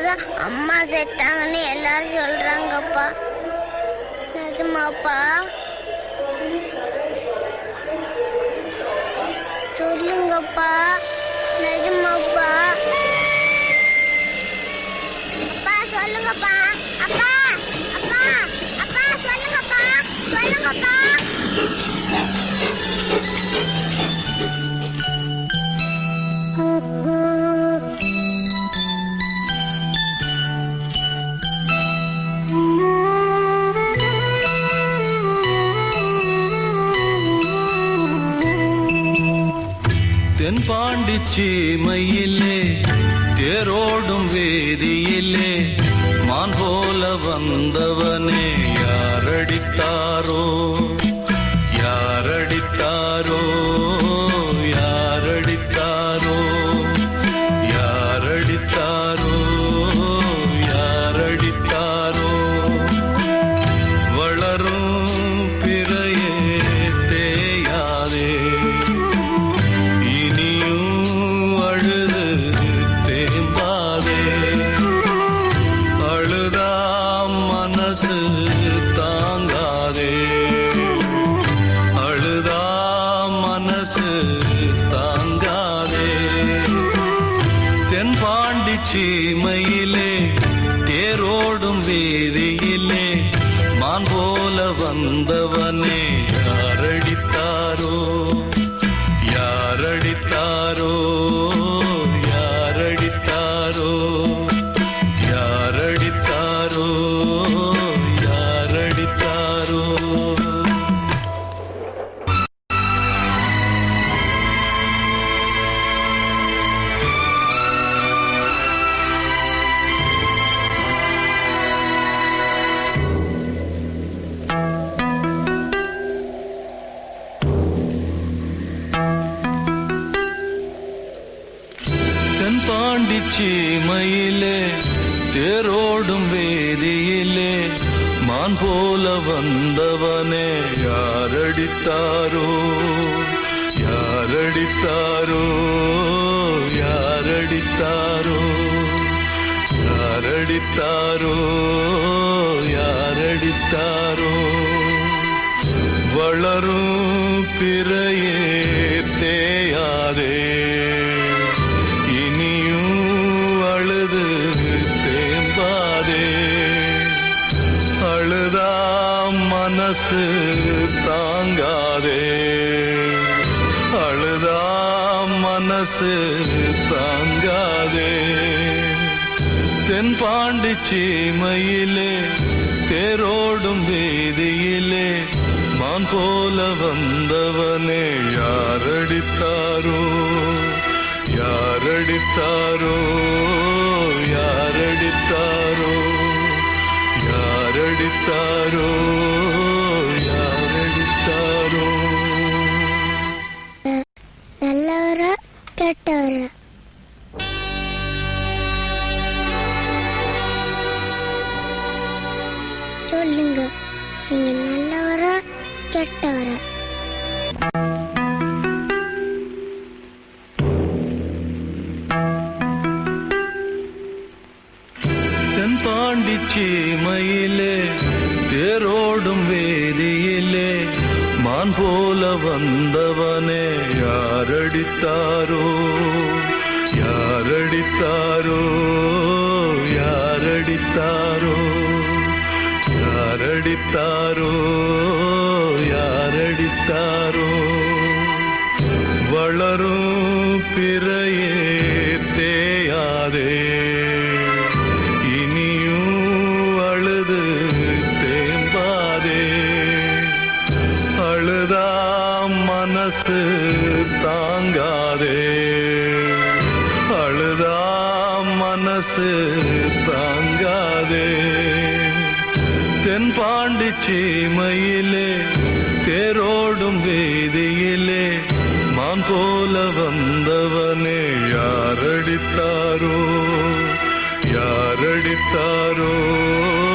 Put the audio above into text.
தான் அம்மா செத்தாங்கன்னு எல்லாரும் சொல்றாங்கப்பா நிஜமாப்பா சொல்லுங்கப்பா நிஜமாப்பா அப்பா சொல்லுங்கப்பா அப்பா அப்பா அப்பா சொல்லுங்கப்பா சொல்லுங்கப்பா தென்பாண்டி சீமையிலே தேரோடும் வேதியிலே மான் போல வந்தவனே யாரடித்தாரோ யாரடித்தாரோ யாரடித்தாரோ யாரடித்தாரோ யாரடித்தாரோ வளரும் பிறையே தேயாதே இனியும் அழுது தேம்பாதே அழுதா மனசு தாங்காதே அழுதா மனசு தாங்காதே தென்பாண்டி சீமையிலே தேரோடும் வீதியிலே மான் போல வந்தவனே யாரடித்தாரோ யாரடித்தாரோ யாரடித்தாரோ யாரடித்தாரோ யாரடித்தாரோ தென்பாண்டி சீமையிலே தேரோடும் வேதியிலே மான் போல வந்தவனே யாரடித்தாரோ யாரடித்தாரோ யாரடித்தாரோ யாரடித்தாரோ யாரடித்தாரோ வளரும் பிறையே தேயாதே இனியும் அழுது தேம்பாதே அழுதா மனசு தாங்காதே அழுதா மனசு தாங்காதே தென்பாண்டி சீமையிலே தேரோடும் வீதியிலே மான் போல வந்தவனே யாரடித்தாரோ யாரடித்தாரோ யாரடித்தாரோ யாரடித்தாரோ யாரடித்தாரோ நல்லவரா கெட்டவரா சொல்லுங்க நீங்க நல்லவரா கெட்டவரா தென்பாண்டி சீமையிலே தேரோடும் வேதியிலே மான் போல வந்தவனே யாரடித்தாரோ யாரடித்தாரோ யாரடித்தாரோ யாரடித்தாரோ யாரடித்தாரோ வளரும் பிறையே தேயாதே இனியும் அழுது தேம்பாதே அழுதா மனசு தாங்காதே அழுதா மனசு தாங்காதே தென்பாண்டி சீமையிலே தேரோடும் வீதியிலே மான் போல வந்தவனே யாரடித்தாரோ யாரடித்தாரோ